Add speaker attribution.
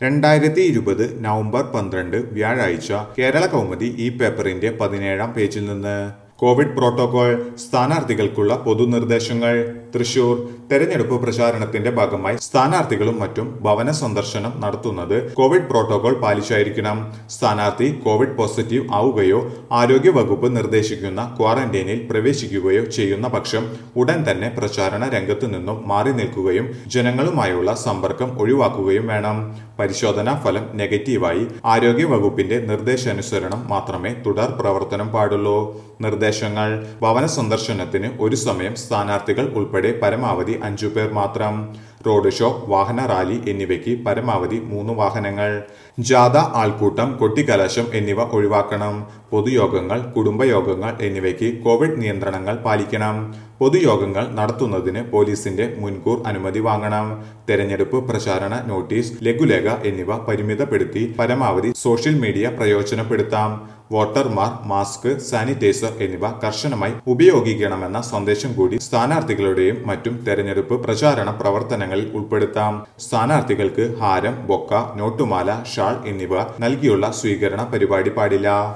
Speaker 1: രണ്ടായിരത്തി ഇരുപത് നവംബർ പന്ത്രണ്ട് വ്യാഴാഴ്ച കേരള കൗമുദി ഈ പേപ്പറിന്റെ പതിനേഴാം പേജിൽ നിന്ന് കോവിഡ് പ്രോട്ടോകോൾ സ്ഥാനാർത്ഥികൾക്കുള്ള പൊതുനിർദ്ദേശങ്ങൾ തൃശൂർ തെരഞ്ഞെടുപ്പ് പ്രചാരണത്തിന്റെ ഭാഗമായി സ്ഥാനാർത്ഥികളും മറ്റും ഭവന സന്ദർശനം നടത്തുന്നത് കോവിഡ് പ്രോട്ടോകോൾ പാലിച്ചായിരിക്കണം സ്ഥാനാർത്ഥി കോവിഡ് പോസിറ്റീവ് ആവുകയോ ആരോഗ്യ വകുപ്പ് നിർദ്ദേശിക്കുന്ന ക്വാറന്റൈനിൽ പ്രവേശിക്കുകയോ ചെയ്യുന്ന പക്ഷം ഉടൻ തന്നെ പ്രചാരണ രംഗത്തു നിന്നും മാറി നിൽക്കുകയും ജനങ്ങളുമായുള്ള സമ്പർക്കം ഒഴിവാക്കുകയും വേണം പരിശോധനാ ഫലം നെഗറ്റീവായി ആരോഗ്യ വകുപ്പിന്റെ നിർദ്ദേശാനുസരണം മാത്രമേ തുടർ പ്രവർത്തനം പാടുള്ളൂ നിർദ്ദേശങ്ങൾ ഭവന സന്ദർശനത്തിന് ഒരു സമയം സ്ഥാനാർത്ഥികൾ ഉൾപ്പെടെ പരമാവധി അഞ്ചു പേർ മാത്രം റോഡ് ഷോ വാഹന റാലി എന്നിവയ്ക്ക് പരമാവധി മൂന്ന് വാഹനങ്ങൾ ജാഥ ആൾക്കൂട്ടം കൊട്ടിക്കലാശം എന്നിവ ഒഴിവാക്കണം പൊതുയോഗങ്ങൾ കുടുംബയോഗങ്ങൾ എന്നിവയ്ക്ക് കോവിഡ് നിയന്ത്രണങ്ങൾ പാലിക്കണം പൊതുയോഗങ്ങൾ നടത്തുന്നതിന് പോലീസിന്റെ മുൻകൂർ അനുമതി വാങ്ങണം തെരഞ്ഞെടുപ്പ് പ്രചാരണ നോട്ടീസ് ലഘുലേഖ എന്നിവ പരിമിതപ്പെടുത്തി പരമാവധി സോഷ്യൽ മീഡിയ പ്രയോജനപ്പെടുത്താം വോട്ടർമാർ മാസ്ക് സാനിറ്റൈസർ എന്നിവ കർശനമായി ഉപയോഗിക്കണമെന്ന സന്ദേശം കൂടി സ്ഥാനാർത്ഥികളുടെയും മറ്റും തെരഞ്ഞെടുപ്പ് പ്രചാരണ പ്രവർത്തനങ്ങളിൽ ഉൾപ്പെടുത്താം സ്ഥാനാർത്ഥികൾക്ക് ഹാരം ബൊക്ക നോട്ടുമാല ഷാൾ എന്നിവ നൽകിയുള്ള സ്വീകരണ പരിപാടി പാടില്ല